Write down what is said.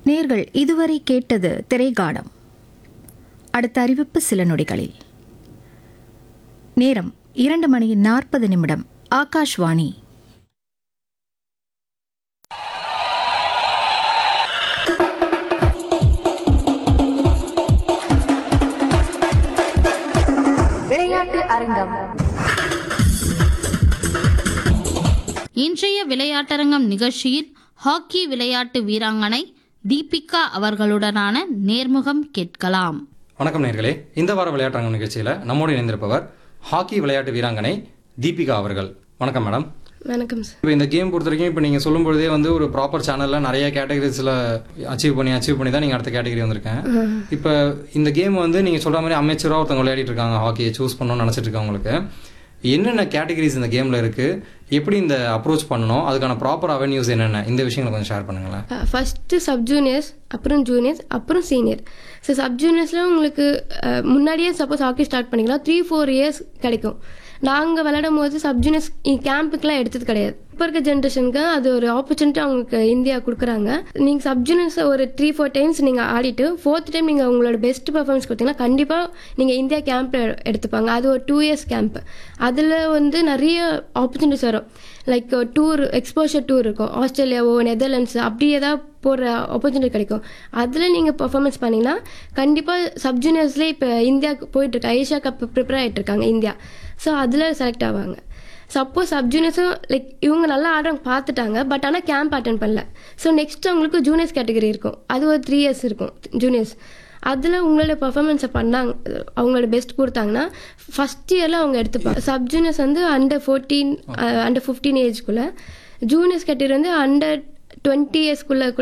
நேர்கள் இதுவரை கேட்டது திரைகாடம் அடுத்த அறிவிப்பு சில நொடிகளில் நேரம் இரண்டு மணி நாற்பது நிமிடம் ஆகாஷ்வாணி விளையாட்டு அரங்கம் இன்றைய விளையாட்டரங்கம் நிகழ்ச்சியில் ஹாக்கி விளையாட்டு வீராங்கனை தீபிகா அவர்களுடனான நேர்முகம் கேட்கலாம் வணக்கம் நேர்களே இந்த வார விளையாட்டரங்கம் நிகழ்ச்சியில் நம்மோடு இணைந்திருப்பவர் ஹாக்கி விளையாட்டு வீராங்கனை தீபிகா அவர்கள் வணக்கம் மேடம் வணக்கம் சார் இப்போ இந்த கேம் பொறுத்த வரைக்கும் இப்போ நீங்கள் சொல்லும் பொழுதே வந்து ஒரு ப்ராப்பர் சேனலில் நிறைய கேட்டகரிஸில் அச்சீவ் பண்ணி அச்சீவ் பண்ணி தான் நீங்கள் அடுத்த கேட்டகரி வந்திருக்கேன் இப்போ இந்த கேம் வந்து நீங்கள் சொல்கிற மாதிரி அமைச்சராக ஒருத்தவங்க விளையாடிட்டு இருக்காங்க ஹாக்கியை சூஸ் பண்ணணும்னு நினச்சிட்டு இருக்கவங்களுக்கு என்னென்ன கேட்டகரிஸ் இந்த கேமில் இருக்குது எப்படி இந்த அப்ரோச் பண்ணணும் அதுக்கான ப்ராப்பர் அவென்யூஸ் என்னென்ன இந்த விஷயங்களை கொஞ்சம் ஷேர் பண்ணுங்களேன் ஃபஸ்ட்டு சப் ஜூனியர்ஸ் அப்புறம் ஜூனியர்ஸ் அப்புறம் சீனியர் ஸோ சப் ஜூனியர்ஸில் உங்களுக்கு அஹ், முன்னாடியே சப்போஸ் ஹாக்கி ஸ்டார்ட் பண்ணிக்கலாம் த்ரீ ஃபோர் இயர்ஸ் கிடைக்கும் நாங்கள் விளையாடும் போது சப் ஜூனியர்ஸ் கேம்புக்குலாம் எடுத்தது கிடையாது இப்போ இருக்க ஜென்ரேஷனுக்கு அது ஒரு ஆப்பர்ச்சுனிட்டி அவங்களுக்கு இந்தியா கொடுக்குறாங்க நீங்கள் சப் ஜூனியர்ஸ் ஒரு த்ரீ ஃபோர் டைம்ஸ் நீங்கள் ஆடிட்டு ஃபோர்த் டைம் நீங்கள் உங்களோட பெஸ்ட் பர்ஃபார்மன்ஸ் கொடுத்தீங்கன்னா கண்டிப்பாக நீங்கள் இந்தியா கேம்ப் எடுத்துப்பாங்க அது ஒரு டூ இயர்ஸ் கேம்ப் அதில் வந்து நிறைய ஆப்பர்ச்சுனிட்டிஸ் வரும் லைக் டூர் எக்ஸ்போஷர் டூர் இருக்கும் ஆஸ்திரேலியாவோ நெதர்லாண்ட்ஸ் அப்படி ஏதாவது போகிற ஆப்பர்ச்சுனிட்டி கிடைக்கும் அதில் நீங்கள் பர்ஃபார்மன்ஸ் பண்ணிங்கன்னா கண்டிப்பாக சப் ஜூனியர்ஸ்லேயே இப்போ இந்தியாவுக்கு போயிட்டுருக்கு ஐஷா கப் ப்ரிப்பேர் ஆகிட்டு இருக்காங்க இந்தியா ஸோ அதில் செலக்ட் ஆவாங்க சப்போஸ் சப் ஜூனியர்ஸும் லைக் இவங்க நல்லா ஆடுறவங்க பார்த்துட்டாங்க பட் ஆனால் கேம்ப் அட்டன் பண்ணல ஸோ நெக்ஸ்ட் அவங்களுக்கு ஜூனியர்ஸ் கேட்டகரி இருக்கும் அது ஒரு த்ரீ இயர்ஸ் இருக்கும் ஜூனியர்ஸ் அதில் உங்களோட பர்ஃபார்மன்ஸை பண்ணாங்க அவங்களோட பெஸ்ட் கொடுத்தாங்கன்னா ஃபஸ்ட் இயரில் அவங்க எடுத்துப்பாங்க சப் ஜூனியர்ஸ் வந்து அண்டர் ஃபோர்டீன் அண்டர் ஃபிஃப்டீன் ஏஜ்குள்ளே ஜூனியர்ஸ் கேட்டகரி வந்து அண்டர் டுவெண்ட்டி இயர்ஸ்க்குள்ளே கூட